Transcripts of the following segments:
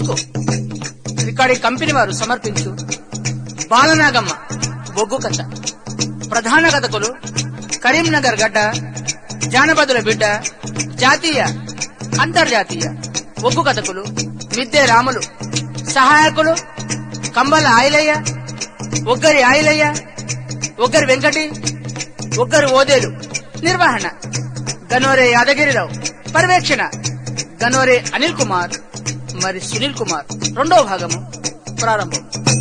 Disco recording company వారు సమర్పించు బాలనాగమ్మ బొగ్గు కథ ప్రధాన కథకులు కరీంనగర్ గడ్డ జానపదుల బిడ్డ జాతీయ అంతర్జాతీయ ఒగ్గు కథకులు మిద్దె రాములు సహాయకులు కంబల ఆయిలయ్య ఒగ్గరి ఆయిలయ్య ఒగ్గరి వెంకటి ఒగ్గరి ఓదేలు నిర్వహణ గనోరే యాదగిరిరావు పర్యవేక్షణ గనోరే అనిల్ కుమార్ మరి సునీల్ కుమార్ రెండవ భాగము ప్రారంభం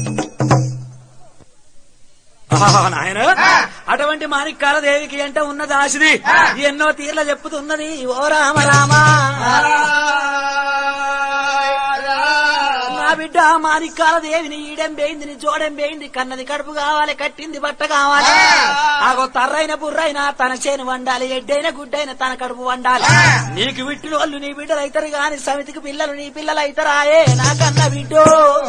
ఆహా, నాయన అటువంటి మాణిక్యాల దేవికి అంటే ఉన్న దాసిది ఎన్నో తీర్ల చెప్పుతున్నది ఓ రామ రామ నా బిడ్డ మాణిక్యాల దేవిని ఈడెం పోయింది నీ జోడెం పోయింది కన్నది కడుపు కావాలి కట్టింది బట్ట కావాలి ఆగో తర్రైన బుర్రైన తన చేను వండాలి ఎడ్డైన గుడ్డైన తన కడుపు వండాలి నీకు విట్టిన వాళ్ళు నీ బిడ్డలు అవుతారు గాని సమితికి పిల్లలు నీ పిల్లలు అవుతారాయే నా కన్న బిడ్డో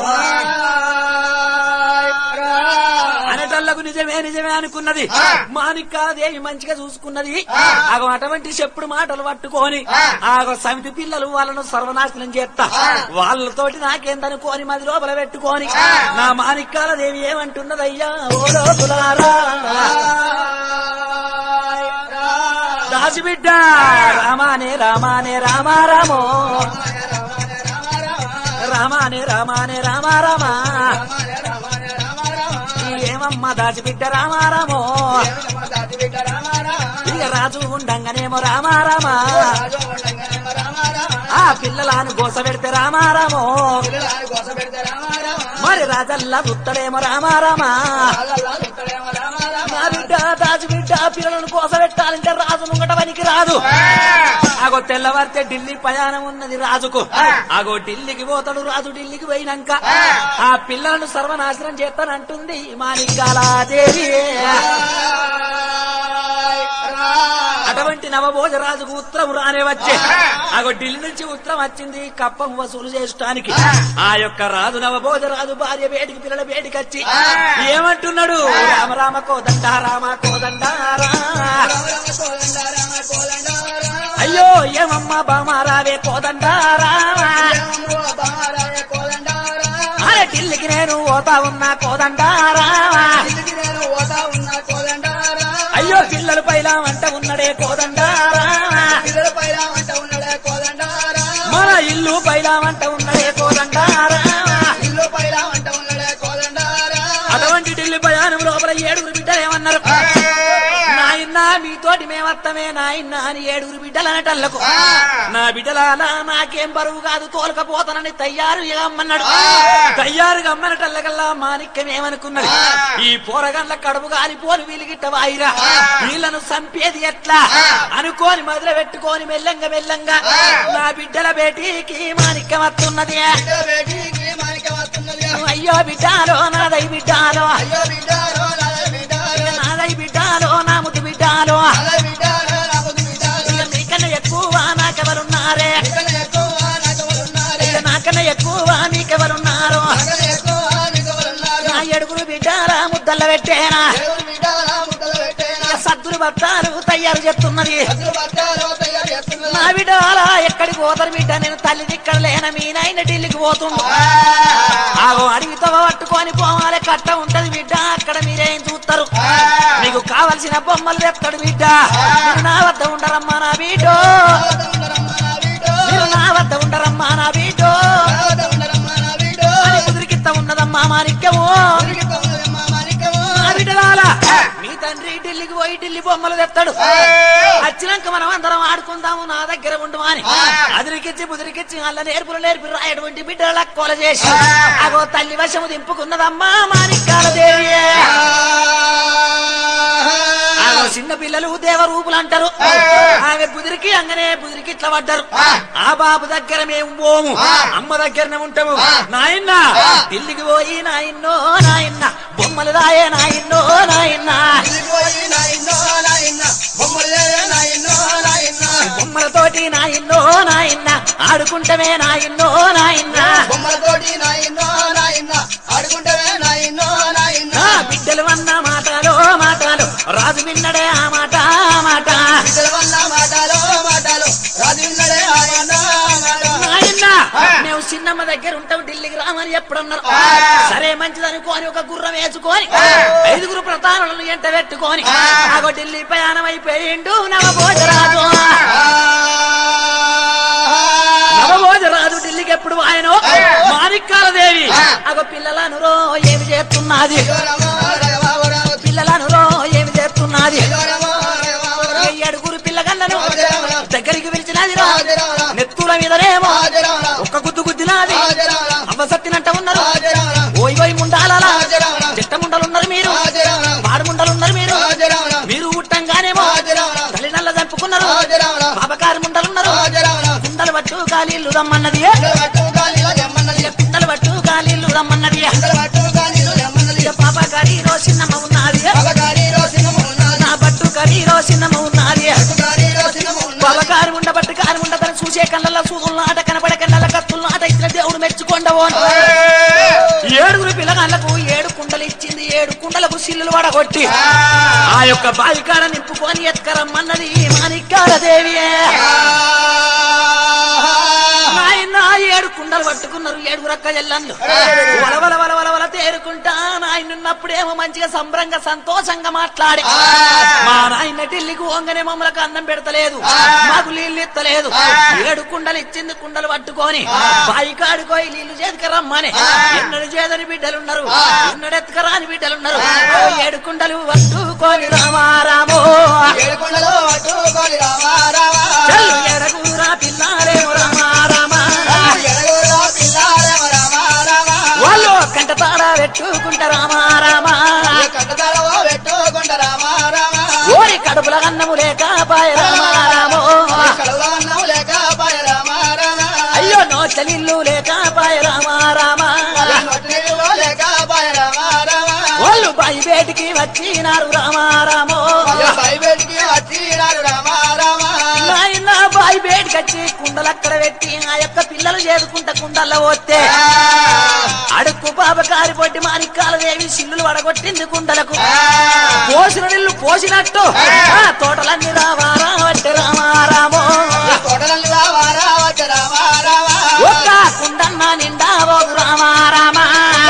అనటల్లకు నిజమే నిజమే అనుకున్నది మాణిక్యాదేవి మంచిగా చూసుకున్నది ఆగో అటువంటి చెప్పుడు మాటలు పట్టుకొని ఆగో సమితి పిల్లలు వాళ్ళను సర్వనాశనం చేస్తా వాళ్ళతోటి నాకేందనుకోని మది లోపల పెట్టుకొని నా మాణిక్యాల దేవి ఏమంటున్నదయ్యా ఓ లోతులారా దాసిబిడ్డ రామానే రామానే రామా రామో రామానే రామానే రామా రామా ఏమమ్మా దాచిబిడ్డ రామారామో ఇక రాజు ఉండంగానేమో రామారామా ఆ పిల్లలను గోస పెడితే రామారామో మరి రాజల్లా ఉత్తడేమో రామారామా నా బిడ్డ దాచిబిడ్డ పిల్లలను కోస పెట్టాలంటే రాజు ముంగట పనికి రాదు ఆగో తెల్లవారితే ఢిల్లీ ప్రయాణం ఉన్నది రాజుకు ఆగో ఢిల్లీకి పోతాడు రాజు ఢిల్లీకి పోయినాక ఆ పిల్లలను సర్వనాశనం చేస్తానంటుంది మాణిక్యాలాదేవి అటువంటి నవభోజరాజుకు ఉత్తరం రానే వచ్చే ఆగో ఢిల్లీ నుంచి ఉత్తరం వచ్చింది కప్పం వసూలు చేయడానికి ఆ యొక్క రాజు నవభోజరాజు భార్య బేటికి పిల్లల బేటికి వచ్చి ఏమంటున్నాడు రామ రామ కోదండ రామ కోదండ అయ్యో ఏమమ్మా బామా రావే కోదండ అరే ఢిల్లీకి నేను పోతా ఉన్నా కోదండ అయ్యో పిల్లలు పైలా వంట ఉన్నడే కోదండ మన ఇల్లు పైలా వంట ఉన్నడే కోదండ అటువంటి ఢిల్లీ ప్రయాణం లోపల ఏడుగురు బిడ్డలు ఏమన్నారు నాయన్న మీతోటి మేమత్తమే నాయన్న అని ఏడుగురు బిడ్డలు అనటల్లకు నా బిడ్డలాలా నాకేం బరువు కాదు తోలకపోతానని తయ్యారు అమ్మన్నాడు తయ్యారుగా అమ్మనటల్లకల్లా మాణిక్యం ఏమనుకున్నది ఈ పోరగండ్ల కడుపు కాలిపోని వీలిగిట్ట వాయిరా వీళ్ళను సంపేది ఎట్లా అనుకోని మొదలు పెట్టుకొని మెల్లంగా మెల్లంగా నా బిడ్డల బేటీకి మాణిక్యం వస్తున్నది అయ్యో బిడ్డాలో నాదై బిడ్డాలో నాదై బిడ్డాలో నా ముద్దు బిడ్డాలో ఇక నీకన్నా ఎక్కువ నాకెవరున్నారే ఇక నాకన్నా ఎక్కువ నీకెవరున్నారు నా ఏడుగురు బిడ్డారా ముద్దల్ల పెట్టేనా ఇక సద్దులు బత్తాలు తయారు చేస్తున్నది నా బిడ్డ అలా ఎక్కడికి పోతారు బిడ్డ నేను తల్లి ఇక్కడ లేన మీ నాయన ఢిల్లీకి పోతుండు ఆగో అడవితో పట్టుకొని పోవాలి కట్ట ఉంటది బిడ్డ అక్కడ మీరేం చూస్తారు మీకు కావలసిన బొమ్మలు తెస్తాడు బిడ్డ మీరు నా వద్ద ఉండరమ్మా నా బిడ్డో మీరు నా వద్ద ఉండరమ్మా నా బిడ్డో అని కుదిరికిత్త ఉన్నదమ్మా మాణిక్యము నా బిడ్డలాలా మీ తండ్రి ఢిల్లీకి పోయి ఢిల్లీ బొమ్మలు తెస్తాడు వచ్చినాక మనం అందరం ఆడుకుందాము నా దగ్గర ఉండమా అని అదిరికిచ్చి బుదిరికిచ్చి వాళ్ళ నేర్పులు నేర్పి రాయటువంటి బిడ్డల కొల చేసి అగో తల్లి వశము దింపుకున్నదమ్మా మాణిక్యాల దేవి ఆగో చిన్న పిల్లలు దేవరూపులు అంటారు ఆమె బుదిరికి అంగనే బుదిరికి ఇట్లా పడ్డారు ఆ బాబు దగ్గర మేము పోము అమ్మ దగ్గరనే ఉంటాము నాయన్న ఢిల్లీకి పోయి నాయన్నో నాయన్న బొమ్మలు రాయే నాయన్నో నాయన్న బొమ్మలతోటి నాయన్నో నాయన్న ఆడుకుంటమే నాయన్నో నాయన్న బొమ్మలతోటి నాయన్నో నాయన్న ఆడుకుంటవే నాయన్నో నాయన్న నా బిడ్డలు అన్న మాటలో మాటలు రాజు విన్నడే ఆ మాట ఆ మాట ఇద్దరు వల్ల మాటలో మాటలు రాజు విన్నడే ఆయన మాట నాయన్న మేము చిన్నమ్మ దగ్గర ఉంటావు ఢిల్లీకి రామని ఎప్పుడన్నారు సరే మంచిదనుకోని ఒక గుర్రం వేసుకొని ఐదుగురు ప్రధానులను ఎంట పెట్టుకొని ఆగో ఢిల్లీ ప్రయాణం అయిపోయిండు నవభోజరాజు నవభోజరాజు ఢిల్లీకి ఎప్పుడు ఆయన మాణిక్కాల దేవి అగో పిల్లలను రో ఏమి చేస్తున్నది పిల్లలను రో ఏమి చేస్తున్నది ఈ ఏడుగురు పిల్లగళ్ళను దగ్గరికి పిలిచినది రా నెత్తుల మీదనేమో ఒక్క గుద్దు గుద్దినాది అవ్వ సత్తినట్ట ఉన్నారు ఓయ్ ఓయ్ ముండాలా చెట్ట ముండలున్నారు మీరు పాడు ముండలున్నారు మీరు మీరు ఉట్టంగానేమో తల్లి నల్ల చంపుకున్నారు పాపకారి ముండలున్నారు కుండలు పట్టు కాలీళ్ళు రమ్మన్నది ఇక కుండలు పట్టు కాలీళ్ళు రమ్మన్నది ఇక పాపకారి రో చిన్నమ్మ ఉన్నది నా పట్టు కరీ రో చిన్నమ్మ ఉన్నది పాపకారి ఉండ పట్టు కారి ఉండ తన చూసే కళ్ళల్లో చూదుల ఆట కనపడే కళ్ళ కత్తుల ఆట ఇచ్చిన దేవుడు మెచ్చుకోండవు ఏడుగురు పిల్లగాళ్ళకు ఏడు కుండలు ఇచ్చింది ఏడు కుండలకు సిల్లులు వడగొట్టి ఆ యొక్క బావికాడ నింపుకొని ఎత్కరమ్మన్నది మాణిక్యాల దేవియే నాయన ఏడు కుండలు పట్టుకున్నారు ఏడుగురు అక్క చెల్లన్లు వలవల వల వల వల తేరుకుంటా నాయన ఉన్నప్పుడేమో మంచిగా సంబరంగా సంతోషంగా మాట్లాడి మా నాయన ఢిల్లీకి ఓంగనే మమ్మలకు అన్నం పెడతలేదు మాకు నీళ్ళు ఇత్తలేదు ఏడు కుండలు ఇచ్చింది కుండలు పట్టుకొని బాయి కాడుకోయి నీళ్లు చేతికి రమ్మని ఎన్నడు చేదని బిడ్డలున్నారు ఎన్నడు ఎత్తుకరాని బిడ్డలున్నారు ఏడు కుండలు పట్టుకొని రామారామో చల్లు ఎడగూరా పిల్లారేమో రామారామా వాళ్ళు కంట తాడా పెట్టుకుంటా రామారామా ఓరి కడుపుల అన్నము లేక పాయ రామారామో అయ్యో నోట్ల నీళ్ళు లేక పాయ రామారామా వాళ్ళు బాయి బయటికి వచ్చినారు రామారామో నాయన బాయి బయటికి వచ్చి కుండలు అక్కడ పెట్టి ఆ యొక్క పిల్లలు చేసుకుంటా కుండల్లో పోతే అడుక్కు పాప కారిపొట్టి మాణిక్కాల దేవి సిల్లులు వడగొట్టింది కుండలకు పోసిన నీళ్లు పోసినట్టు ఆ తోటలన్నీ రావా రావట్టి రామారామో ఒక్క కుండన్న నిండా పోదు రామారామా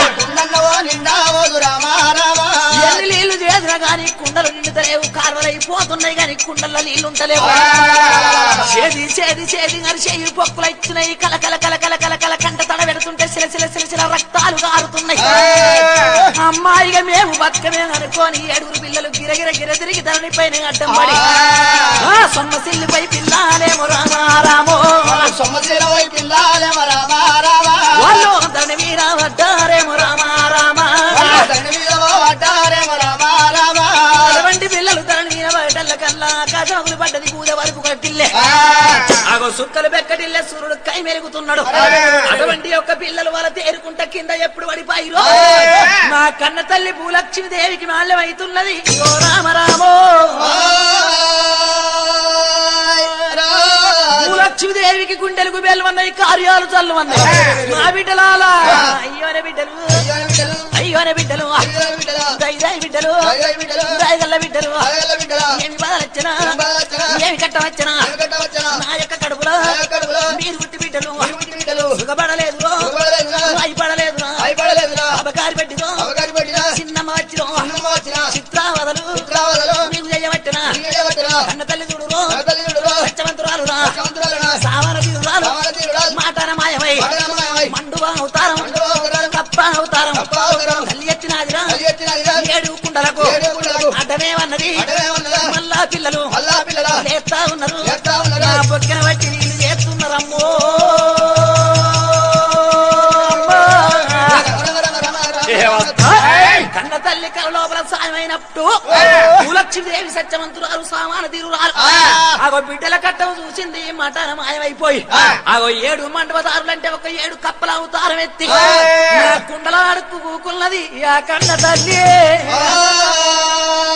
ఎన్ని నీళ్లు చేసినా గాని కుండలు నిండుతలేవు కాలువలైపోతున్నాయి గాని కుండల్లో నీళ్లు ఉంటలేవు చేది చేది చేది అని చేయి పొక్కులు ఇచ్చినాయి కల కల కల కల కల కల కంట తడ పెడుతుంటే సిల సిల సిల సిల రక్తాలు కారుతున్నాయి అమ్మాయిగా మేము బతకమే అనుకోని ఏడుగురు పిల్లలు గిరగిర గిర తిరిగి ధరణి పైన అడ్డం పడి ఆ సొమ్మ సిల్లిపై పిల్లాలేమో రామారామో వాళ్ళు ధరణి మీద పడ్డారేమో రామారామా అటువంటి పిల్లలు ధరణి మీద పడ్డల్ల కల్లా కజాకులు పడ్డది కూల వరకు కట్టిల్లే అగో సుక్కలు బెక్కటిల్లే సూర్యుడు కై మెరుగుతున్నాడు అటువంటి యొక్క పిల్లలు వాళ్ళ తేరుకుంట కింద ఎప్పుడు పడిపోయిరో నా కన్న తల్లి భూలక్ష్మి దేవికి మాల్యం అవుతున్నది ఓ రామరామో భూలక్ష్మి దేవికి గుండెలకు బెల్లమన్నాయి కార్యాలు చల్లమన్నాయి నా బిడ్డలాలా అయ్యోనే బిడ్డలు అయ్యోనే బిడ్డలు దైదాయి బిడ్డలు దయగల్ల బిడ్డలు ఏమి బాధలొచ్చినా ఏమి కట్టవచ్చినా నా యొక్క కడుపులో మీరు పుట్టి బిడ్డలు సుఖపడలేదు భయపడలేదు అబకారి పెట్టిదో చిన్నమ్మ వచ్చిన చిత్రావదలు మీకు చేయబట్టిన కన్న తల్లి చూడు సత్యవంతురాలు రా సావన తీరురాలు మాటన మాయమై మండువా అవతారం తప్ప అవతారం తల్లి ఎత్తినాదిరా ఏడు కుండలకు అడ్డమేమన్నది మళ్ళా పిల్లలు లేస్తా ఉన్నారు నా పొక్కిన బట్టి నీళ్ళు చేస్తున్నారమ్మో కన్న తల్లి కల లోపల సాయమైనప్పుడు భూలక్ష్మీదేవి సత్యవంతురాలు సామాన తీరురాలు ఆగో బిడ్డల కట్టం చూసింది మటన మాయమైపోయి ఆగో ఏడు మండపదారులంటే ఒక ఏడు కప్పల అవతారం ఎత్తి నా కుండల అడుక్కు కూకున్నది ఆ కన్న తల్లి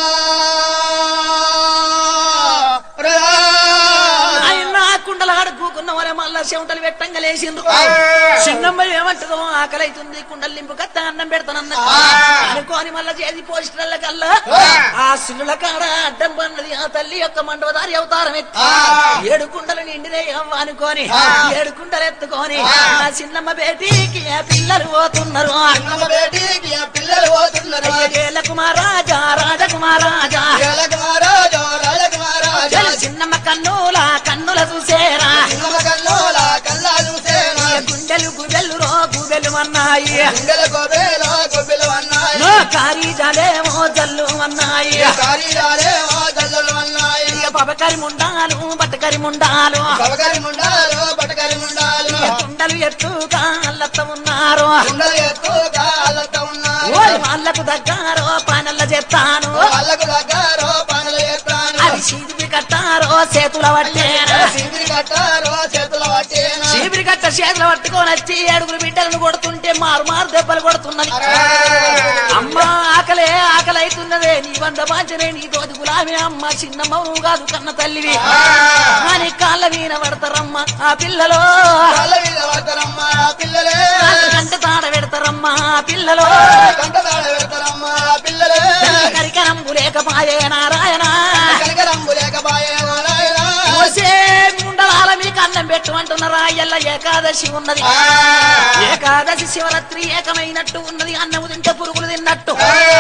ఆయన కుండల అడుక్కు అనుకున్నవారే మళ్ళా చెమటలు పెట్టంగా లేచిండ్రు చిన్నమ్మ ఏమంటదో ఆకలి అవుతుంది కుండలు నింపు కత్త అన్నం పెడతానన్న అనుకోని మళ్ళా చేసి పోస్టర్ల కల్లా ఆ సిల్లుల కాడ అడ్డం పన్నది ఆ తల్లి యొక్క మండవదారి అవతారం ఎత్తి ఏడు కుండలు నిండినే అవ్వ అనుకోని ఏడు కుండలు ఎత్తుకొని ఆ చిన్నమ్మ బేటీకి ఆ పిల్లలు పోతున్నారు చిన్నమ్మ బేటీకి ఆ పిల్లలు పోతున్నారు అయ్యేల కుమారాజా రాజకుమారాజా రాజకుమారాజు రాజకుమారాజు చిన్నమ్మ కన్నుల కన్నుల చూసేరా చిన్నమ్మ కల్లోల కల్లా చూసేనా గుండెలు గుబెలు రో గుబెలు అన్నాయి గుండెల గోబేలో గొబ్బిలు అన్నాయి నో కారీ జాలేమో జల్లు అన్నాయి కారీరాలే ఆ జల్లులు అన్నాయి ఇక పబకరి ముండాలు బట్టకరి ముండాలు బవకరి ముండాలు బటకరి ముండాలు ఇక కుండలు ఎత్తుగా అల్లత్త ఉన్నారు గుండెలు ఎక్కువగా అల్లతో ఉన్నారు ఓయ్ వాళ్ళకు దగ్గారో పానల్ల చెప్తాను వాళ్ళకు దగ్గర పనులు చేస్తాను అది చీదిపి కట్టారో చేతుల పట్టేనా సింగిరి కట్టారు చేతుల పట్టేనా చీపిరి కట్ట చేతులు పట్టుకొని వచ్చి ఏడుగురు బిడ్డలను కొడుతుంటే మారు మారు దెబ్బలు కొడుతున్నది అమ్మ ఆకలే ఆకలి అవుతున్నదే నీ వంద బాంచనే నీ తోటి గులాబీ అమ్మ చిన్న మౌను కాదు కన్న తల్లివి అని కాళ్ళ వీణ పడతారమ్మ ఆ పిల్లలో వాళ్ళ మీద పడతారమ్మా పిల్లలే కంట తాడ పెడతారమ్మ ఆ పిల్లలో కంటదాడ పెడతారమ్మా పిల్లలే కరికరంబు లేకపాయే నారాయణ కనకరంబు లేకపాయే నారాయణ ఓసే ముండలాల మీకు అన్నం పెట్టు అంటున్నారా ఎల్ల ఏకాదశి ఉన్నది ఏకాదశి శివరాత్రి ఏకమైనట్టు ఉన్నది అన్నము తింటే పురుగులు తిన్నట్టు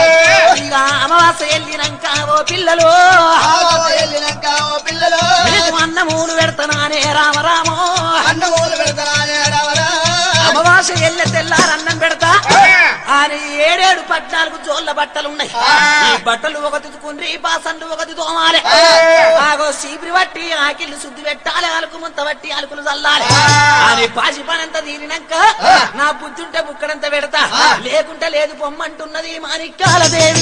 ఇక అమావాస్య వెళ్ళినాక ఓ పిల్లలు ఆవాస వెళ్ళినాక ఓ పిల్లలు మీకు అన్నమూలు పెడతానానే రామరామో అన్నమూలు పెడతానే రావరా అమావాస్య వెళ్ళే తెల్లారు అన్నం పెడతా ఆయన ఏడేడు పద్నాలుగు జోళ్ళ బట్టలు ఉన్నాయి ఈ బట్టలు ఒక తితుకుండ్రి బాసన్లు ఒక తోమాలి ఆగో సీపిరి పట్టి ఆకిళ్ళు శుద్ధి పెట్టాలి అలుకు ముంత పట్టి అలుకులు చల్లాలి అని పాసి పనంతా తీరినాక నా బుద్ధుంటే బుక్కడంత పెడతా లేకుంటే లేదు పొమ్మంటున్నది మాణిక్యాల దేవి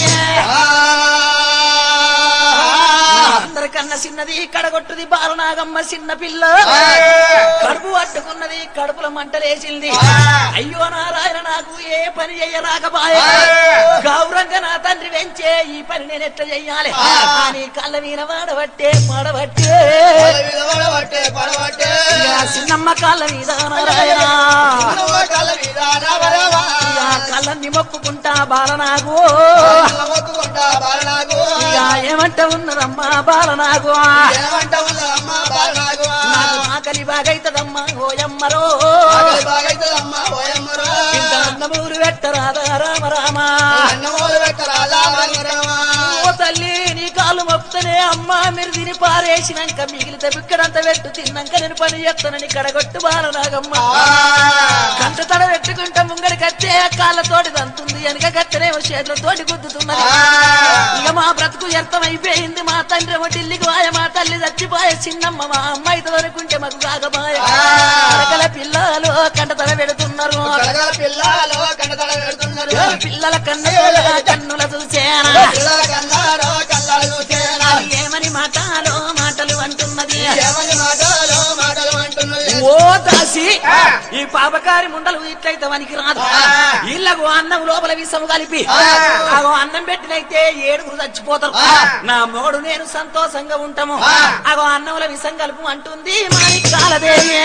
అందరికన్నా చిన్నది కడగొట్టుది బాలనాగమ్మ చిన్న పిల్ల కడుపు పట్టుకున్నది కడుపులో మంటలేసింది అయ్యో నారాయణ నాకు ఏ పని చెయ్యరాకపాయే గౌరంగా నా తండ్రి వెంచే ఈ పని నేను ఎట్లా చెయ్యాలి అని కళ్ళ మీద వాడబట్టే పడబట్టే వాళ్ళ మీద పడబట్టే పడబట్టే ఇక చిన్నమ్మ కాళ్ళ మీద నారాయణ చిన్నమ్మ కళ్ళ మీద రావరావా ఇక కళ్ళన్ని మొక్కుకుంటా బాలనాగు మొక్కుకుంటా బాలనాగు ఇక ఏమంట ఉన్నదమ్మా బాలనాగు ఏమంట ఉందమ్మా బాలనాగు నాకు ఆకలి బాగైతదమ్మా ఓయమ్మరో ఆకలి బాగైతుందమ్మా ఓయమ్మరా ఇంత అన్నమూరు పెట్టరాదా రామ రామ అన్నమూలు పెట్టరాదా రామరామా ఓ తల్లి నీ కాలు మొప్తనే అమ్మా మీరు తిని పారేసినాక మిగిలితే బిక్కడంత పెట్టు తిన్నాక నేను పని చేస్తానని కడగొట్టు బాలనాగమ్మ కంట తడ పెట్టుకుంటా ముంగడి కట్టే కాళ్ళతోటి దంతుంది వెనక కట్టనేమో చేతులతోటి గుద్దుతున్నది ఇక మా బ్రతుకు వ్యర్థమైపోయింది మా తండ్రి ఏమో ఢిల్లీకి వాయ మా తల్లి చచ్చిపోయే చిన్నమ్మ మా అమ్మాయితో అనుకుంటే మాకు కాకపాయ అరకల పిల్లలు కంట తడ పెడుతున్నారు కడగల పిల్లలు కంటతడ పెడుతున్నారు పిల్లల కన్నుల కన్నుల చూసేనా పిల్లల కన్నారో కళ్ళాలు చూసేనా అది ఏమని మాటలు మాటలు అంటున్నది ఏమని మాటలు మాటలు అంటున్నది ఓ దాసి ఈ పాపకారి ముండలు ఇట్లయితే వానికి రాదు ఇళ్ళకు అన్నం లోపల విషము కలిపి అగో అన్నం పెట్టినైతే ఏడుగురు చచ్చిపోతారు నా మొగడు నేను సంతోషంగా ఉంటాము అగో అన్నంలో విషం కలుపు అంటుంది మాణిక్యాలదేవి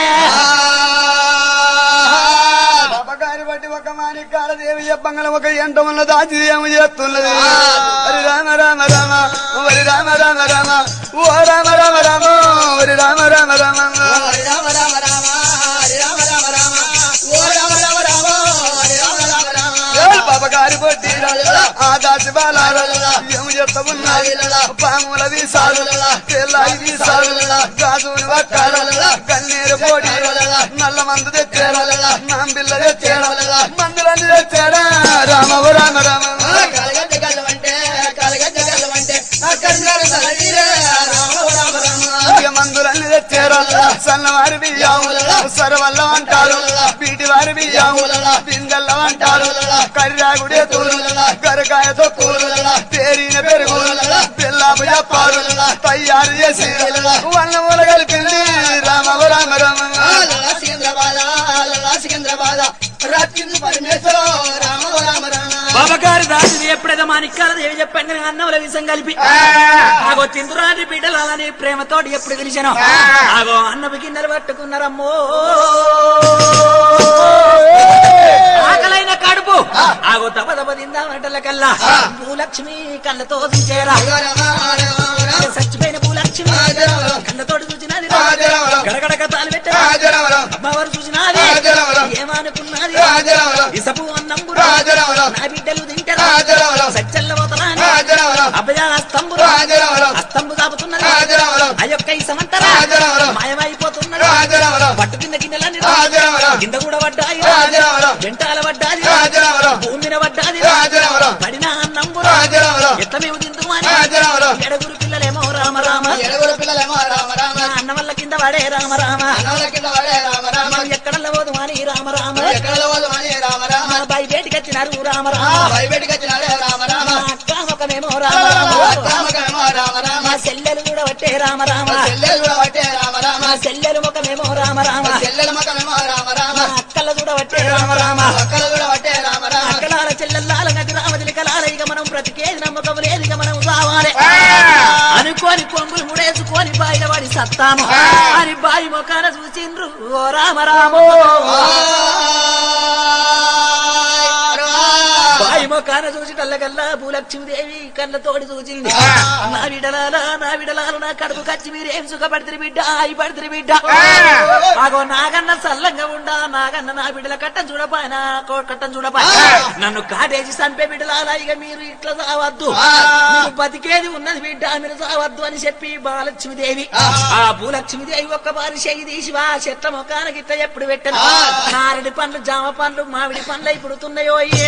పాపకారి బట్టి ఒక మాణిక్యాల దేవి చెప్పంగల ఒక ఎంట ఉన్న దాచి ఏమి చేస్తున్నది హరి రామ రామ రామ హరి రామ రామ రామ ఓ రామ రామ రామ హరి రామ రామ రామ హరి రామ రామ రామ హరి రామ రామ రామ ఓ రామ రామ రామ హరి రామ రామ రామ ఏయ్ పాపకారి బట్టి ఆ దాచి బాలారు ఏమి చేస్తా ఉన్నది పాముల వీసాలు తెల్లాయి వీసాలు గాజుని వక్కాలు కన్నీరు పోటీ నల్ల మందు తెచ్చారు నాంబిల్ల తెచ్చారు మందులన్నీ తెచ్చారా రామ రామ రామ కలగజ్జ గల్లమంటే కలగజ్జ గల్లమంటే కన్నడ సలగిరే రామ రామ రామ ఇక మందులన్నీ తెచ్చారు సన్నవారి బియ్యం సరవల్ల అంటారు పీటి వారి బియ్యం పిందెల్ల అంటారు కర్రాగుడే తూరు కరకాయ తొక్కులు పేరిన పెరుగు పిల్లాపు చెప్పారు తయారు చేసి వన్నముల కలిపింది రామ రామ రామ సికింద్రాబాద్ సికింద్రాబాద్ రాత్రి పరమేశ్వర రామ రామ రామ బాబగారి దాసుని ఎప్పుడైతే మాణిక్యాల దేవి చెప్పండి అన్నముల విషం కలిపి ఆగో తిందురాని బిడ్డలు అలాని ప్రేమతోటి ఎప్పుడు గెలిచాను ఆగో అన్నపు గిన్నెలు పట్టుకున్నారమ్మో ఆకలైన కడుపు ఆగో తప తప తిందామటల కల్లా భూలక్ష్మి కళ్ళతో చూచేరా చచ్చిపోయిన భూలక్ష్మి కళ్ళతోటి చూసినది గడగడ కథాలు పెట్టరా అమ్మవారు చూసినది ఏమనుకున్నది ఇసపు అన్నంబు నా బిడ్డలు తింటారా సచ్చల్ల పోతలాని అభయ స్తంభు అస్తంభు కాపుతున్నది ఆ యొక్క ఈ సమంతరా మాయమైపోతున్నది పట్టు కింద గిన్నెలన్నీ కింద కూడా పడ్డాయి వెంటాల పడ్డాది భూమిన పడ్డాది పడిన అన్నంబు ఎట్ల మేము తిందుమని ఎడగురు పిల్లలేమో రామ రామ నా అన్న వల్ల కింద పడే రామ రామ మనం ఎక్కడ పోదు అని రామ రామ మా బాయి బయటికి వచ్చినారు రామ రామ మా అక్క ముఖమేమో రామ రామ మా చెల్లెలు కూడా పట్టే రామ రామ మా చెల్లెలు ముఖమేమో రామ రామ మా అక్కల కూడా పట్టే రామ రామ అక్కలాల చెల్లెల్లాల నది రామదిలి కలాల ఇక మనం బ్రతికేది నమ్మకం లేదు ఇక మనం కావాలి అనుకోని కొంగులు ముడేసుకొని బాయిల వాడి సత్తాము అని బాయి ముఖాన చూసిండ్రు ఓ రామ రామో బాయి ముఖాన చూసి కళ్ళకల్లా భూలక్ష్మీదేవి కళ్ళతోటి చూసింది నా విడలాల నా విడలాల నా కడుపు కచ్చి మీరేం సుఖపడితే బిడ్డ ఆయి పడితే బిడ్డ ఆగో నాగన్న సల్లంగా ఉండా నాగన్న నా బిడ్డల కట్టం చూడపా నా కో- కట్టం చూడపా నన్ను కాటేసి చంపే బిడ్డలాల ఇక మీరు ఇట్లా సావద్దు మీరు బతికేది ఉన్నది బిడ్డ మీరు సావద్దు అని చెప్పి బాలలక్ష్మీదేవి ఆ భూలక్ష్మీదేవి ఒక్క బారి చెయ్యి తీసి ఆ చెట్ల ముఖానికి ఇట్లా ఎప్పుడు పెట్టను నారడి పండ్లు జామ పండ్లు మామిడి పండ్లు పుడుతున్నాయో అయ్యే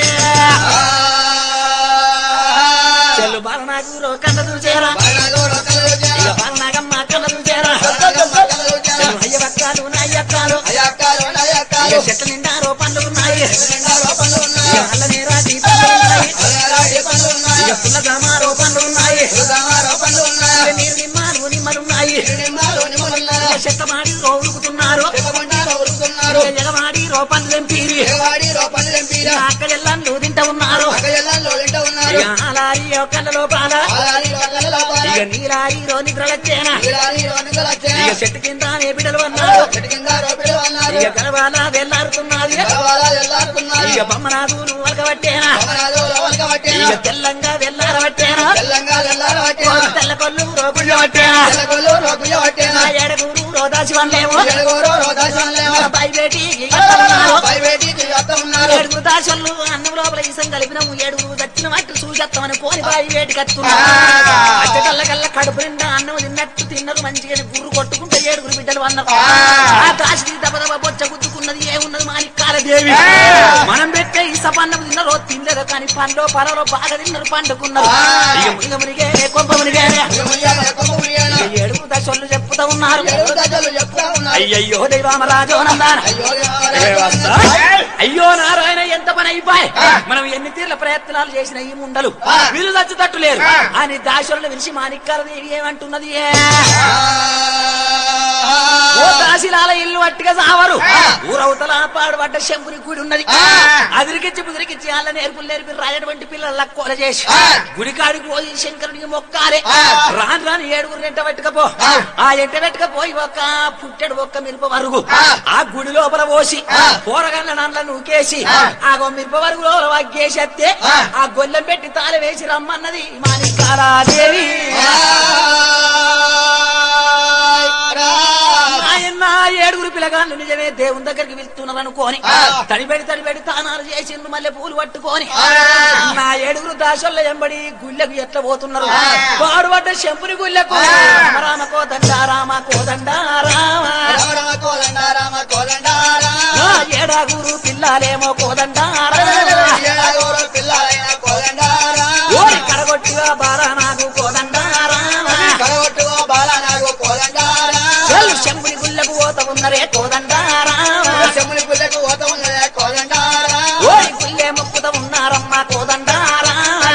చెల్లు బాల నాకు రో కన్న చూసేరా ఇక బాల నాగమ్మ కన్న చూసేరా చెల్లు అయ్య వక్కాలు నా అయ్యక్కాలు ఇక చెట్ల నిండా రో పండ్లు ఉన్నాయి ఇక అల్ల నీరా పండ్లు ఉన్నాయి ఇక పుల్ల జామ రో పండ్లు ఉన్నాయి ఇక నీరు నిమ్మలు నిమ్మలున్నాయి ఇక చెట్ల మాడి రో ఉరుకుతున్నారు ఇక ఎగమాడి రో పండ్లు తెంపీరి ఇక అక్కడెల్లందు తింటా ఉన్నారు ఇక అలారి కళ్ళ లోపాల ఇక నీలారి రో నిద్రలచ్చేనా ఇక చెట్టు కింద నే బిడ్డలు అన్నారు ఇక గర్వాల వెళ్ళారుతున్నది ఇక బొమ్మనాథు నువ్వు వలకబట్టేనా ఇక తెల్లంగా వెళ్ళారబట్టేనా తెల్ల కొల్లు రోగుళ్ళు పట్టేనా ఏడగూరు రోదాసి వన్లేమో బయబేటి ఏడుగురు దాసళ్ళు అన్నం లోపల ఈసం కలిపినాము ఏడుగురు దచ్చిన మట్టి చూసేస్తామని కోని బాయి వేటి కత్తున్నా అచ్చకల్ల కల్ల కడుపు నిండా అన్నం తిన్నట్టు తిన్నారు మంచిగా గుర్రు కొట్టుకుంటే ఏడుగురు బిడ్డలు అన్నారు ఆ దాసి దెబ్బ దెబ్బ బొచ్చ గుద్దుకున్నది ఏమున్నది మాణిక్కాల దేవి మనం పెట్టే ఈ సపన్నం తిన్నారో తినలేదో కానీ పండ్లో పరలో బాగా తిన్నారు పండుకున్నారు ఇక మునిగ మునిగే కొంప మునిగే ఇక ఏడుగురు దశలు చెప్పుతా ఉన్నారు అయ్యయ్యో దైవామరాజో నందాన అయ్యో నారాయణ ఎంత పని అయిపోయి మనం ఎన్ని తీర్ల ప్రయత్నాలు చేసిన ఈ ముండలు వీళ్ళు చచ్చుతట్టు లేరు అని దాశులను విలిచి మాణిక్కాల దేవి ఏమంటున్నది ఏ? ఓ దాసిలాల ఇల్లు అట్టిగా సావరు ఊరవతల పాడుబడ్డ శంకుని గుడి ఉన్నది అదిరికిచ్చి బుదిరికిచ్చి వాళ్ళ నేర్పులు నేర్పి రాయటువంటి పిల్లల కొల చేసి గుడికాడికి పోయి శంకరునికి మొక్కాలే రాను రాను ఏడుగురు ఎంట పెట్టుకపో ఆ ఎంట పెట్టుకపోయి ఒక పుట్టెడు ఒక్క మిరప వరుగు ఆ గుడి లోపల పోసి కూరగాయల నాన్న నూకేసి ఆ మిరప వరుగు లోపల వగ్గేసి అత్తే ఆ గొల్లెం పెట్టి తాళ వేసి రమ్మన్నది మాణిక్యాలాదేవి ఆయన ఏడుగురు పిల్లగాళ్ళు నిజమే దేవుని దగ్గరికి వెళ్తున్నారు అనుకోని తడిబెడి తడిబెడి తానాలు చేసిండ్రు మళ్ళీ పూలు పట్టుకొని నా ఏడుగురు దాసోళ్ళ ఎంబడి గుళ్ళకు ఎట్లా పోతున్నారు పాడుపడ్డ శంపుని గుళ్ళకు రామ రామ కోదండ రామ కోదండ రామ నా ఏడాగురు పిల్లలేమో కోదండ ఓరి కడగొట్టుగా బారా నాకు కోదండ రామ చెల్లు శంపుని గుళ్ళకు పోత ఉన్నరే కోదండ రామ ఓరి గుళ్ళే మొక్కుత ఉన్నారమ్మ కోదండ రామ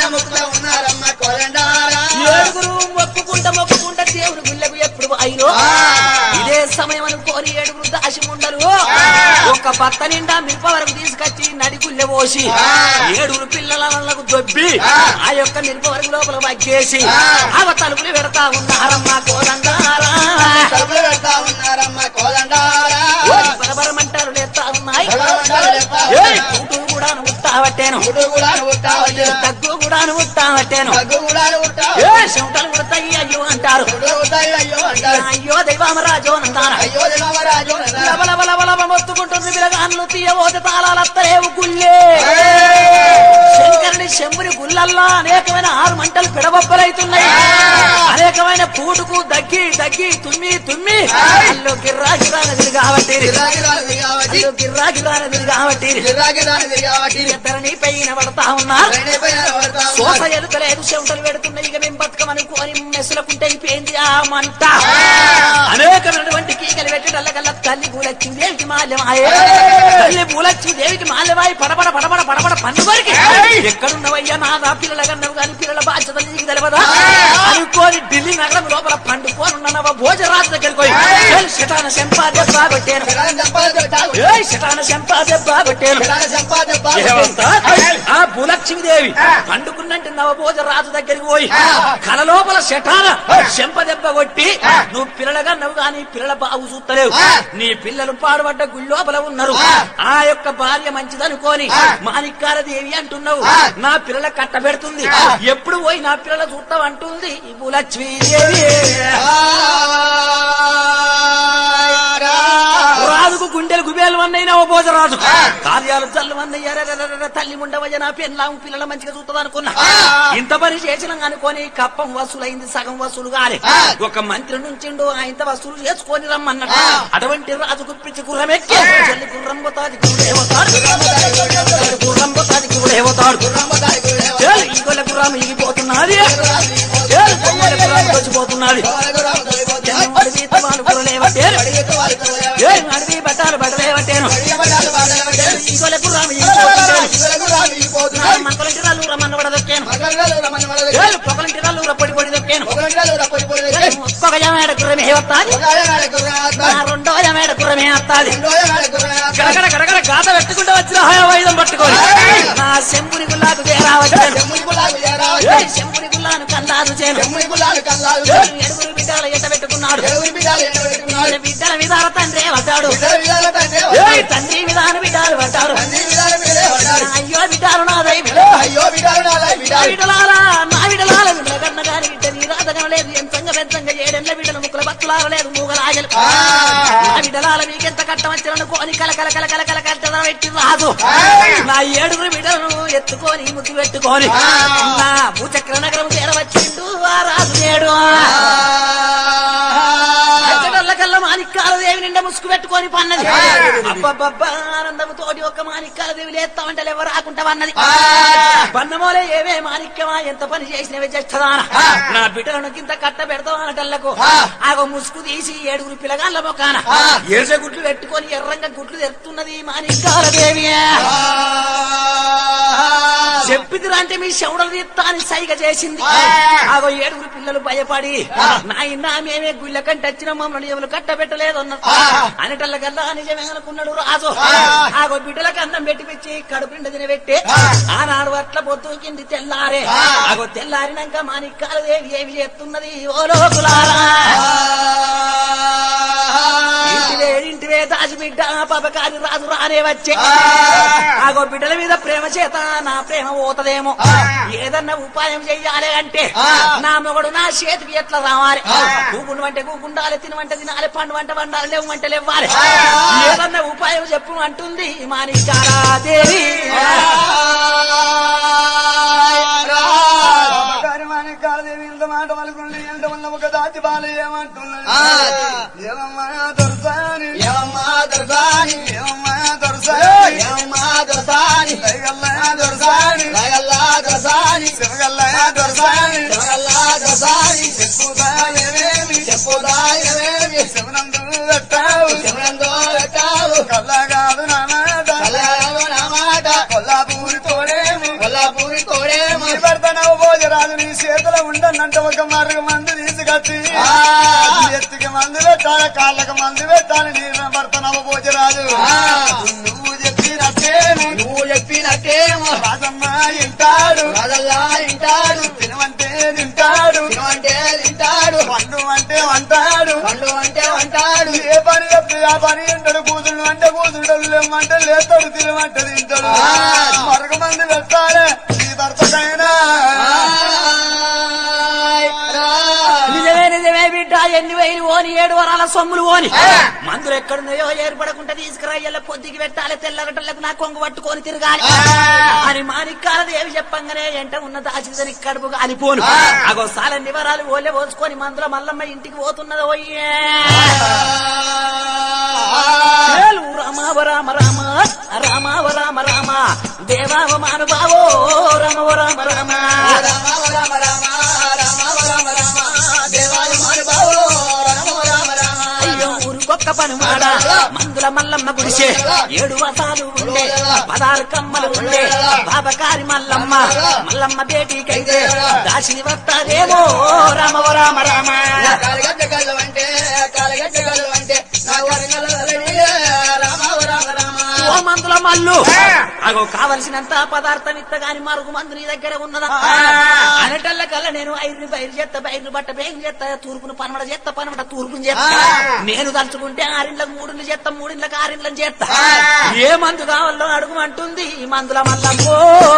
ఏడుగురు మొక్కుకుంట మొక్కుకుంట దేవుని గుళ్ళకు ఎప్పుడు అయిరో ఇదే సమయం అనుకోని ఏడుగురు దాసి ఉండరు ఒక బత్త నిండా మిరప వరకు తీసుకొచ్చి నడిగుల్లె పోసి ఏడుగురు పిల్లలకు దొబ్బి ఆ యొక్క మిరప వరకు లోపల వగ్గేసి అవ తలుపులు పెడతా ఉన్నారమ్మా కోదండారా తలుపులు పెడతా ఉన్నారమ్మ కోదండారా బరబరమంటారు లేస్తా ఉన్నాయి బరబరమంటారు లేస్తా ఏయ్, కూతురు కూడా ఉట్టావట్టాను గుడు కూడా ఉట్టా వచ్చేను దగ్గు కూడా ఉట్టావట్టాను దగ్గు కూడా ఉట్టా ఏ చెమటలు ఉడతాయి అయ్యో అంటారు గుడు ఉట్టాయి అయ్యో అంటారు అయ్యో దైవామరాజు అంటారా అయ్యో దేవరాజు లబ లబ లబ లబ మొత్తుకుంటుంది పిలగాన్లు తీయబోతే తాళాలత్తలేవు గుల్లే శంకరుని శంభుని గుల్లల్లా అనేకమైన ఆరు మంటలు పిడబొబ్బలైతున్నాయి అనేకమైన పూటుకు దగ్గి దగ్గి తుమ్మి తుమ్మి అల్లు గిర్రా గిర్రా నదిలి కాబట్టి గిరాకి రానిది కాబట్టి అల్లు గిర్రా గిర్రా నదిలి కాబట్టి గిరాకి రానిది కాబట్టి ఇద్దరిని పైన పడతా ఉన్నారు రెండే పైన పడతా సోస ఉన్నారు. ఎలుకలేదు చెమటలు పెడుతున్నాయి ఇక మేము బతుకమని కోరి మెసులకుంటే అయిపోయింది ఆ మంట అనేకమైనటువంటి కీకలు పెట్టడల్లకల్లా తల్లి పూలచ్చి దేవికి మాల్యమాయే తల్లి పూలచ్చి దేవికి మాల్యమాయి పడబడ పడబడ పడబడ పన్ను కొరికి ఎక్కడున్నవయ్యా నాదా పిల్లల కన్నవు కానీ పిల్లల బాధ్యత నీకు తెలియదా అనుకోని ఢిల్లీ నగరం లోపల పండుకోనున్నవ భోజరాజు దగ్గరికి పోయి "ఏయ్, శతాన శంపాదే బాగొట్టాను గిరాకి సంపాదన తాగు. ఏయ్ శతాన శంపాదే బాగొట్టాను గిరాకి సంపాదన తాగు. ఏమంటా? ఆ భూలక్ష్మీదేవి పండుకున్నట్టు నవభోజ రాజు దగ్గరికి పోయి కల లోపల శటాన చెంప దెబ్బ కొట్టి నువ్వు పిల్లలుగా నవ్వు గాని పిల్లల బాగు చూస్తలేవు నీ పిల్లలు పాడుపడ్డ గుళ్ళోపల ఉన్నారు ఆ యొక్క భార్య మంచిదనుకోని మాణిక్కాల దేవి అంటున్నావు నా పిల్లల కట్ట పెడుతుంది ఎప్పుడు పోయి నా పిల్లల చూస్తావు అంటుంది ఈ భూలక్ష్మీదేవి రాజుకు గుండెలు గుబేలు అన్నయ్య నవభోజ రాజు కార్యాలు చల్లు అన్నయ్య తల్లి ఉండవయ్య నా పెళ్ళాము పిల్లల మంచిగా చూస్తుంది అనుకున్నా ఇంత పని చేసిన అనుకోని కప్పం వసూలైంది సగం వసూలు కాలే ఒక మంత్రి నుంచిండు ఆయన వసూలు చేసుకొని రమ్మన్నట్టు అటువంటి రాజు గుప్పించి గుర్రమెక్కి చెల్లి గుర్రం పోతాది గుర్రేవతాడు గుర్రం పోతాది గుర్రేవతాడు ఏయ్, ఈ గొల్ల గుర్రం ఇగిపోతున్నది ఏయ్, కొమ్మల గుర్రం వచ్చిపోతున్నది అడవి వాళ్ళు గుర్రలేవటేరు ఏయ్, అడవి బట్టాలు బట్టలేవటేను ఈ గొల్ల గుర్రం ఇగిపోతున్నాడు మంకలంటి రాళ్ళు రమ్మన్న కూడా దొక్కాను ఏయ్, పొగలంటి రాళ్ళు పొడి పొడి దొక్కాను ఏయ్, ఒక్కొక్క జమేడ గుర్రమే వస్తాది నా రెండో జమేడ గుర్రమే వస్తాది గడగడ గడగడ గాత పెట్టుకుంటూ వచ్చిన హాయవాయుధం పట్టుకొని నా శంపుని గుల్లాకు చేరావచ్చాను ఏయ్, శంపుని గుల్లాను కల్లాదు చేను ఏయ్, ఎడుగురు బిడ్డల ఎట్ట పెట్టుకున్నాడు ఈయన బిడ్డల విధాన తండ్రి పడ్డాడు ఏయ్, తండ్రి విధాన బిడ్డలు పడ్డాడు అయ్యో బిడ్డలు నాదై అయ్యో బిడ్డాలు నాదా బిడ్డాలు బిడ్డలారా నా బిడ్డలాల బిడ్డల కన్న గారి బిడ్డ నీ రాతగం లేదు ఎంతంగా పెద్దంగా ఏడెళ్ళ బిడ్డల ముక్కుల బతులార లేదు మూగలాగలు నా బిడ్డలాల మీకెంత కట్టం వచ్చిననుకోని కల కల కల కల కల కట్టడం పెట్టి రాదు నా ఏడుగురు బిడ్డలను ఎత్తుకొని ముద్దు పెట్టుకొని నా భూచక్ర నగరం చేరవచ్చిండు ఆ రాజు నేడు కల్లా మాణిక్కాల దేవి నిండా ముసుగు పెట్టుకొని పన్నది అబ్బబ్బబ్బా ఆనందముతోటి ఒక మాణిక్కాల దేవి లేస్తామంటే ఎవరు రాకుంటావన్నది పన్నమోలే ఏవే మాణిక్యమా ఎంత పని చేసినవే చేస్తదాన నా బిడ్డలను కింద కట్ట పెడతావు అనటల్లకు ఆగో ముసుగు తీసి ఏడుగురు పిల్లగాళ్ళ మొక్కాన ఎర్ర గుట్లు పెట్టుకొని ఎర్రంగా గుట్లు తెరుతున్నది మాణిక్కాల దేవి చెప్పిదిరా అంటే మీ శవుడలు తీస్తా అని సైగ చేసింది ఆగో ఏడుగురు పిల్లలు భయపడి నాయన మేమే గుళ్ళ కంటే వచ్చిన మమ్మల్ని ఎవరు కట్టబెట్టలేదు అన్నారు అనటల్లకల్లా నిజమే అనుకున్నాడు రాజు ఆగో బిడ్డలకు అన్నం పెట్టి పెట్టి కడుపుండ తినబెట్టి ఆనాడు అట్ల పొద్దు కింది తెల్లారే ఆగో తెల్లారినాక మాణిక్కాలు దేవి ఏమి చేస్తున్నది ఓ లోకులారా ఇంటివే ఇంటివే దాచి బిడ్డ పబకారి రాజు రానే వచ్చే ఆగో బిడ్డల మీద ప్రేమ చేత నా ప్రేమ పోతదేమో ఏదన్నా ఉపాయం చెయ్యాలి అంటే నా మొగడు నా చేతికి ఎట్లా రావాలి కూకుండు అంటే కూకుండాలి తినమంటే తినాలి పండు వంట వండాలి లేవు అంటే లేవాలి ఏదన్నా ఉపాయం చెప్పు అంటుంది మాణిక్యాలాదేవి కార్యమాని కాలదేవి ఇంత మాట వలుకుండి ఎంత వల్ల ఒక దాచి బాలు ఏమంటున్నది ఏమమ్మా దొరసాని ఏమమ్మా దొరసాని ఏమమ్మా దొరసాని ఏమమ్మా దొరసాని దయగల్ల దొరసాని దయగల్లా దొరసాని శివగల్ల దొరసాని దయగల్లా దొరసాని చెప్పుదాయనేమి చెప్పుదాయనవేమి శివనందు పెట్టావు శివనందో పెట్టావు కల్లా కాదు నా మాట కలయాలో నా మాట కొల్లాపూరి తోడేమి కొల్లాపూరి కోడేమో నీ భర్త నవ్వు భోజరాజు నీ చేతిలో ఉండనంటే ఒక మార్గం మంది తీసుకు కట్టి ఎత్తుకి మందు పెట్టాలి కాళ్ళకి మందు పెట్టాలి నీరు పడుతున్నావు భోజరాజు నువ్వు చెప్పినట్టే నువ్వు చెప్పినట్టేమో రాజమ్మ వింటాడు రాజల్లా వింటాడు తినమంటే తింటాడు తినమంటే తింటాడు వండు అంటే వంటాడు పండు అంటే అంటాడు ఏ పని చెప్తే ఆ పని తింటాడు కూతురు అంటే కూతురు లేమంటే లేస్తాడు తినమంటే తింటాడు మరొక మంది పెట్టాలి ఈ భర్తకైనా నిజమే నిజమే బిడ్డ ఎన్ని వేలు ఓని ఏడు వరాల సొమ్ములు ఓని మందులు ఎక్కడున్నాయో ఏర్పడకుండా తీసుకురా ఎల్ల పొద్దుకి పెట్టాలి తెల్లగట్టలకు నా కొంగు పట్టుకొని తిరగాలి అని మాణిక్కాల దేవి చెప్పంగానే ఎంట ఉన్న దాచిదని కడుపు అలిపోను అగో సాలన్ని వరాలు ఓలే పోసుకొని మందుల మల్లమ్మ ఇంటికి పోతున్నది ఓయ్యే ఏలు రామావ రామ రామ రామావ రామ రామ దేవావ మానుభావో రామవ రామ రామ రామ రామ రామ రామ రామ రామ దేవాయ మనుభావో రామ రామ రామ అయ్యో ఊరుకొక్క పనుమాడ మందుల మల్లమ్మ గుడిసే ఏడు వసాలు ఉండే పదారు కమ్మలు ఉండే బాబకారి మల్లమ్మ మల్లమ్మ బేటీకైతే దాసిని వస్తారేమో రామవ రామ రామ కాలిగడ్డ గల్లు అంటే కాలిగడ్డ గల్లు అంటే నా వరంగల్ రామ రామ రామ ఓ మందుల మల్లు అగో కావలసినంత పదార్థం ఇత్తగాని మరుగు మందు నీ దగ్గర ఉన్నదా అనటల్ల కల్లా నేను ఐదుని బయలు చేత్త బయలు బట్ట బేగం చేత్త తూర్పును పనమడ చేత్త పనమడ తూర్పును చేత్త నేను తలుచుకుంటే ఆరిండ్లకు మూడిండ్లు చేత్త మూడిండ్లకు ఆరిండ్లను చేత్త ఏ మందు కావాలో అడుగుమంటుంది ఈ మందుల మల్లమ్మో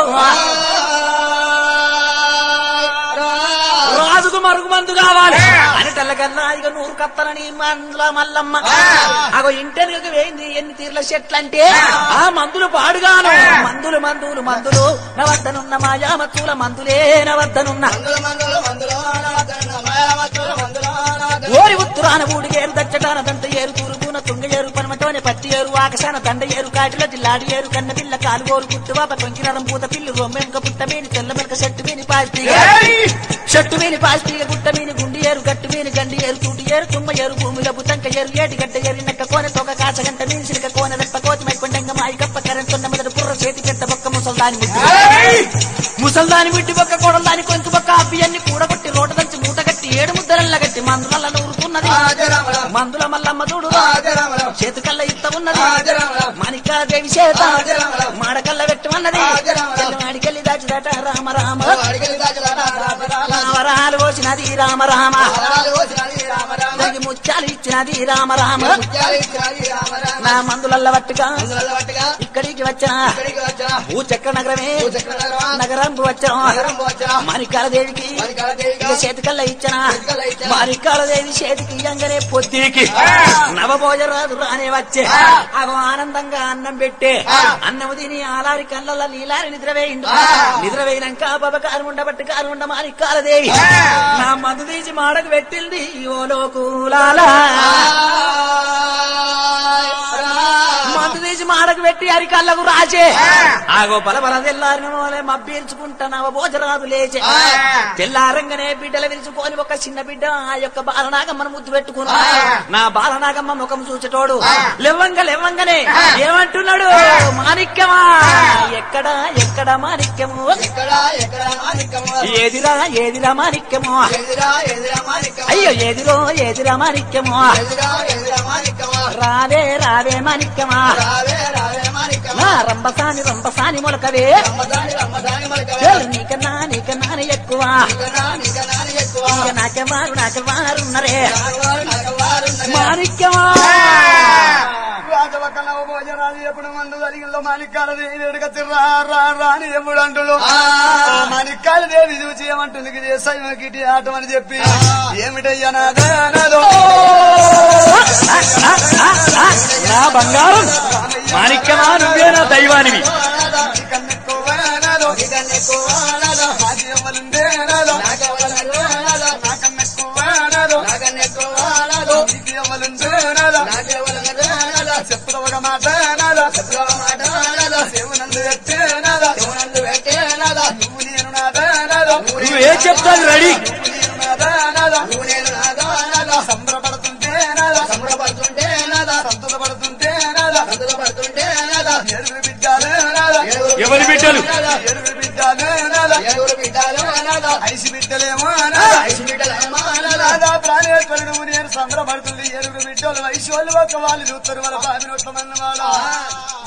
రాజుకు మరుగు మందు కావాలి అనటల్ల కల్లా ఇక నూరు కత్తలని మందుల మల్లమ్మ అగో ఇంటెనక వేయింది ఎన్ని తీర్ల చెట్లంటే ఆ మందులు పాడుగాను మందులు మందులు మందులు నవద్దనున్న మాయామత్తుల మందులే నవద్దనున్న మందుల మందుల మందుల నావద్దన్న మాయామత్తుల మందుల నావద్దన్న ఓరి ఉత్తరాన ఊడిగేరు దచ్చటాన దంత ఏరు తూరుపున తుంగ ఏరు పనమటోనే పత్తి ఏరు ఆకసాన దండ ఏరు కాటిలో జిల్లాడి ఏరు కన్న పిల్ల కాలుగోరు పుట్టువాప కొంకినరం పూత పిల్లు రొమ్మెంక పుట్టమేని తెల్ల మెలక చెట్టు మీని పాస్తి చెట్టు మీని పాస్తి గుట్ట మీని గుండి ఏరు గట్టు మీని గండి ఏరు తూటి ఏరు తుమ్మ ఏరు భూమిలో బుతంక ఏరు ఏటి గడ్డ ఏరు నక్క కోన తోక కాచ గంట మీని సిలిక కోన రెప్ప కోతి మైకొండంగ మాయి కప్ప కరెంటున్న మొదటి పుర్ర చేతి పెద్ద బొక్క ముసల్దాని ముద్దు ముసల్దాని మిట్టి బొక్క కొడల్దాని కొంచెం బొక్క అబ్బియన్ని కూడగొట్టి రోట దంచి మూట కట్టి ఏడు ముద్దరల్ల గట్టి మందుల నూరుతున్నది రాజరామరామ మందుల మల్లమ్మ చూడు రాజరామరామ చేతికల్ల ఇత్త ఉన్నది రాజరామరామ మాణిక్యాదేవి చేత రాజరామరామ మాడకల్ల పెట్టమన్నది రాజరామరామ మాడికల్లి దాచిదట రామ రామ అడిగలి దాచలాట రామ రామ వరాలు పోసినది రామ రామ వరాలు పోసినది రామ రామ దానికి ముత్యాలు ఇచ్చినది రామ రామ ముత్యాలు ఇచ్చినది రామ రామ నా మందులల్ల పట్టుగా మందుల పట్టుగా ఇక్కడికి వచ్చిన ఇక్కడికి వచ్చిన భూచక్ర నగరమే భూచక్రనగరమా, నగరంకు వచ్చాం నగరం వచ్చిన మాణిక్యాల దేవికి మరికాల దేవిగా, ఇక చేతికల్లా ఇచ్చిన చేతికల్లా ఇచ్చిన. మాణిక్యాల దేవి చేతికి ఇయ్యంగానే పొద్దుకి నవభోజరాజు రానే వచ్చే అగో ఆనందంగా అన్నం పెట్టే అన్నం తిని ఆలారి కళ్ళ నీలారి నిద్రవేయిండు నిద్రవేయినాక బబకారు ఉండబట్టి కారు ఉండ మాణిక్యాల దేవి నా మందు తీసి మాడకు పెట్టింది ఓ లోకులాలా మందు తీసి మాడకు పెట్టి అరికళ్ళకు రాచే ఆగో బలబల తెల్లారిన మోలే మబ్బీల్చుకుంటా నవ భోజరాదు లేచే తెల్లారంగానే బిడ్డలు విరుచుకొని ఒక చిన్న బిడ్డ ఆ యొక్క బాలనాగమ్మను ముద్దు పెట్టుకున్నా నా బాలనాగమ్మ ముఖం చూచటోడు లెవ్వంగ లెవ్వంగనే ఏమంటున్నాడు మాణిక్యమా ఎక్కడ ఎక్కడ మాణిక్యము ఎక్కడ ఎక్కడ మాణిక్యము ఏదిరా ఏదిరా మాణిక్యము ఎదురా ఎదురా మాణిక్యము అయ్యో ఏదిరో ఏదిరా మాణిక్యము ఎదురా ఎదురా మాణిక్యము రావే రావే మాణిక్యమా రావే రావే మాణిక్యము నా రంబసాని రంబసాని మొలకవే రమ్మదాని రమ్మదాని మలకవే చెల్ నీకన్నా నీకన్నా ఎక్కువ నీకన్నా నీకన్నా ఎక్కువ ఇక నాకెవారు నాకెవారున్నరే నాగవారు నాగవారున్నరే. మాణిక్యమా రాజవక్కల భోజనాలు ఎప్పుడు మందు జరిగిందో మాణిక్యాల దేవి ఎడుక రా రా రా అని ఎప్పుడు అంటుడు మాణిక్యాల దేవి చూసి ఏమంటుంది ఇది సైమకిటి ఆటం అని చెప్పి ఏమిటయ్యా నాదో నా బంగారం మాణిక్యమా నువ్వే నా దైవానివి కన్నెక్కువనాదో నీకన్నెక్కువానదో, నాకేమలుండేనాదో నాకెవలనదో, నాకన్నెక్కువనాదో నాకన్నెక్కువానదో, నీకేమలుండేనాదో నాకెవలనదో, చెప్పుల ఒక మాట నాదో చెప్పుల మాటనదో, దేవునందు ఎత్తేనాదో శివునందు పెట్టేనదో, నువ్వు నేను నాదానాదో నువ్వే చెప్తాను రెడీ నేను నాదానాదో నువ్వు నేను నాదోనదో, సంబరపడుతుంటేనాదో సంబరపడుతుంటేనదో, సంతోషపడుతుంటేనాదో సంతోషపడుతుంటేనదో, ఎరుగు బిడ్డలేనాదో ఏడుగురు ఎవరి బిడ్డలు? ఎరుగు బిడ్డలేనాదో ఏడుగురు బిడ్డలు అనదో, ఐసి బిడ్డలేమో అనాదో ఐదు బిడ్డలేమో అనదో, రాధా ప్రాణేశ్వరుడు నేను సంబరపడుతుంది ఎరుగు బిడ్డలు వయసు వాళ్ళు ఒక వాళ్ళు చూస్తారు వాళ్ళ బావి నోట్ల మన్న వాళ్ళ